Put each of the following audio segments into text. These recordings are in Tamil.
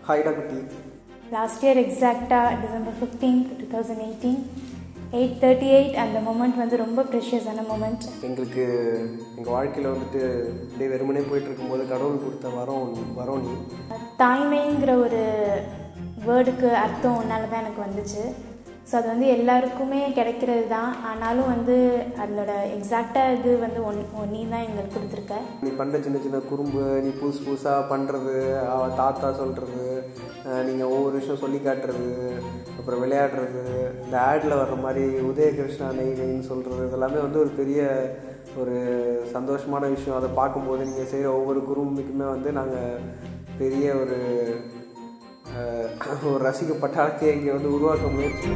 ஹாய்டா குட்டி லாஸ்ட் இயர் எக்ஸாக்டாக December fifteenth two thousand eighteen eight thirty eight அந்த மொமெண்ட் வந்து ரொம்ப ப்ரெஷியஸான மொமெண்ட் எங்களுக்கு எங்கள் வாழ்க்கையில் வந்துட்டு அப்படியே வெறுமனே போயிட்டு இருக்கும்போது கடவுள் கொடுத்த வரம் வரம் நீ தாய்மைங்கிற ஒரு வேர்டுக்கு அர்த்தம் உன்னால தான் எனக்கு வந்துச்சு ஸோ அது வந்து எல்லாருக்குமே கிடைக்கிறது தான் ஆனாலும் வந்து அதோட எக்ஸாக்டாக இது வந்து ஒன் நீ தான் எங்களுக்கு கொடுத்துருக்க நீ பண்ணுற சின்ன சின்ன குறும்பு நீ புதுசு புதுசாக பண்ணுறது தாத்தா சொல்கிறது நீங்கள் ஒவ்வொரு விஷயம் சொல்லி காட்டுறது அப்புறம் விளையாடுறது இந்த ஆடில் வர்ற மாதிரி உதயகிருஷ்ணா நெய் நெய்ன்னு சொல்கிறது இதெல்லாமே வந்து ஒரு பெரிய ஒரு சந்தோஷமான விஷயம் அதை பார்க்கும்போது நீங்கள் செய்கிற ஒவ்வொரு குறும்புக்குமே வந்து நாங்கள் பெரிய ஒரு அஹ், ஒரு ரசிக பட்டாளத்தை இங்கே வந்து உருவாக்க முயற்சி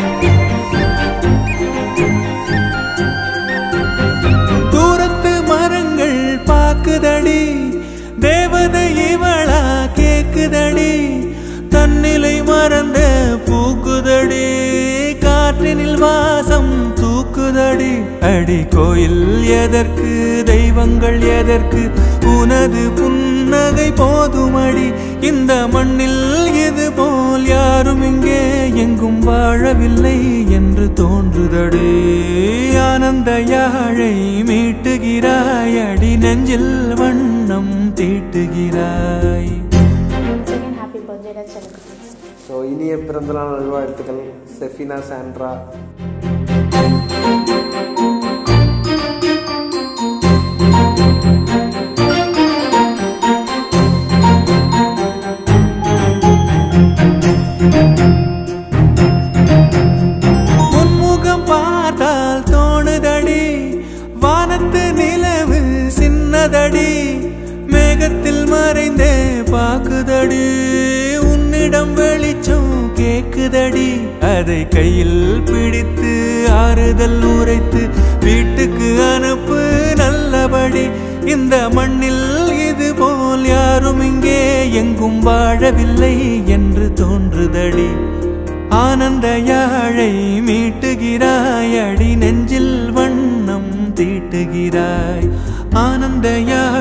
தூரத்து மரங்கள் பாக்குதடி தேவதை இவளா கேக்குதடி தன்னிலை மறந்த பூக்குதடி காற்றினில் வாசம் தூக்குதடி அடி கோயில் எதற்கு தெய்வங்கள் எதற்கு உனது புன்னகை போதுமடி இந்த மண்ணில் இது போல் யாரும் இங்கே எங்கும் வாழவில்லை என்று தோன்றுதடி ஆனந்த யாழை மீட்டுகிறாய் அடி நெஞ்சில் வண்ணம் தீட்டுகிறாய் செகண்ட் ஹாப்பி பர்த்டேடா செலுக்கு ஸோ இனிய பிறந்தநாள் நல்வாழ்த்துக்கள் செஃபினா சாண்ட்ரா உன்முகம் பார்த்தால் தோணுதடி வானத்து நிலவு சின்னதடி மேகத்தில் மறைந்தே பாக்குதடி உன்னிடம் வெளிச்சம் கேக்குதடி அதை கையில் பிடித்து ஆறுதல் உரைத்து வீட்டுக்கு அனுப்பு நல்லபடி இந்த மண்ணில் இது போல் யாரும் இங்கே எங்கும் வாழவில்லை என்று தோன்றுதடி ஆனந்த யாழை மீட்டுகிறாய் அடி நெஞ்சில் வண்ணம் தீட்டுகிறாய் ஆனந்த யாழ்